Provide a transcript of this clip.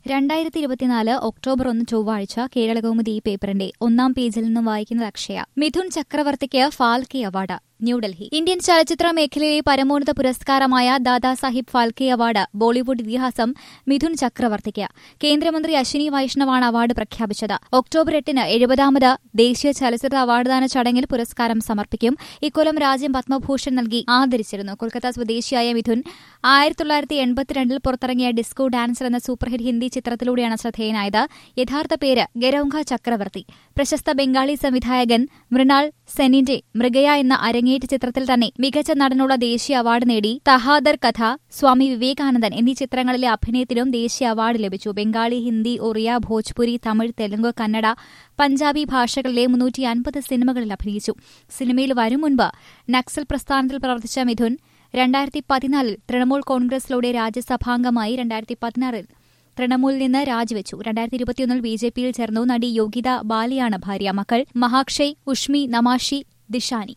രണ്ടായിരത്തി ഇരുപത്തിനാല് ഒക്ടോബർ ഒന്ന് ചൊവ്വാഴ്ച കേരളകൗമുദി ഈ പേപ്പറിന്റെ ഒന്നാം പേജിൽ നിന്നും വായിക്കുന്നത് അക്ഷയ മിഥുൻ ചക്രവർത്തിക്ക് ഫാൽക്കെ അവാർഡ് ന്യൂഡൽഹി ഇന്ത്യൻ ചലച്ചിത്ര മേഖലയിലെ പരമോന്നത പുരസ്കാരമായ ദാദാസാഹിബ് ഫാൽക്കെ അവാർഡ് ബോളിവുഡ് ഇതിഹാസം മിഥുൻ ചക്രവർത്തിക്ക് കേന്ദ്രമന്ത്രി അശ്വിനി വൈഷ്ണവാണ് അവാർഡ് പ്രഖ്യാപിച്ചത് ഒക്ടോബർ എട്ടിന് എഴുപതാമത് ദേശീയ ചലച്ചിത്ര അവാർഡ്ദാന ചടങ്ങിൽ പുരസ്കാരം സമർപ്പിക്കും ഇക്കൊല്ലം രാജ്യം പത്മഭൂഷൺ നൽകി ആദരിച്ചിരുന്നു കൊൽക്കത്ത സ്വദേശിയായ മിഥുൻ ആയിരത്തി തൊള്ളായിരത്തി എൺപത്തിരണ്ടിൽ പുറത്തിറങ്ങിയ ഡിസ്കോ ഡാൻസർ എന്ന സൂപ്പർഹിറ്റ് ഹിന്ദി ചിത്രത്തിലൂടെയാണ് ശ്രദ്ധേയനായത് യഥാർത്ഥ പേര് ഗരൌങ്ക ചക്രവർത്തി പ്രശസ്ത ബംഗാളി സംവിധായകൻ മൃണാൾ സെന്നിന്റെ മൃഗയ എന്ന അരങ്ങേറ്റ ചിത്രത്തിൽ തന്നെ മികച്ച നടനുള്ള ദേശീയ അവാർഡ് നേടി തഹാദർ കഥ സ്വാമി വിവേകാനന്ദൻ എന്നീ ചിത്രങ്ങളിലെ അഭിനയത്തിനും ദേശീയ അവാർഡ് ലഭിച്ചു ബംഗാളി ഹിന്ദി ഒറിയ ഭോജ്പുരി തമിഴ് തെലുങ്ക് കന്നഡ പഞ്ചാബി ഭാഷകളിലെ മുന്നൂറ്റി അൻപത് സിനിമകളിൽ അഭിനയിച്ചു സിനിമയിൽ വരും മുൻപ് നക്സൽ പ്രസ്ഥാനത്തിൽ പ്രവർത്തിച്ച മിഥുൻ രണ്ടായിരത്തി പതിനാലിൽ തൃണമൂൽ കോൺഗ്രസിലൂടെ രാജ്യസഭാംഗമായി രണ്ടായിരത്തി പതിനാറിൽ തൃണമൂലിൽ നിന്ന് രാജിവെച്ചു രണ്ടായിരത്തി ഇരുപത്തിയൊന്നിൽ ബി ജെ പിയിൽ ചേർന്നു നടി യോഗിത ബാലിയാണ് ഭാര്യ മക്കൾ മഹാക്ഷയ് ഉഷ്മി നമാഷി ദിഷാനി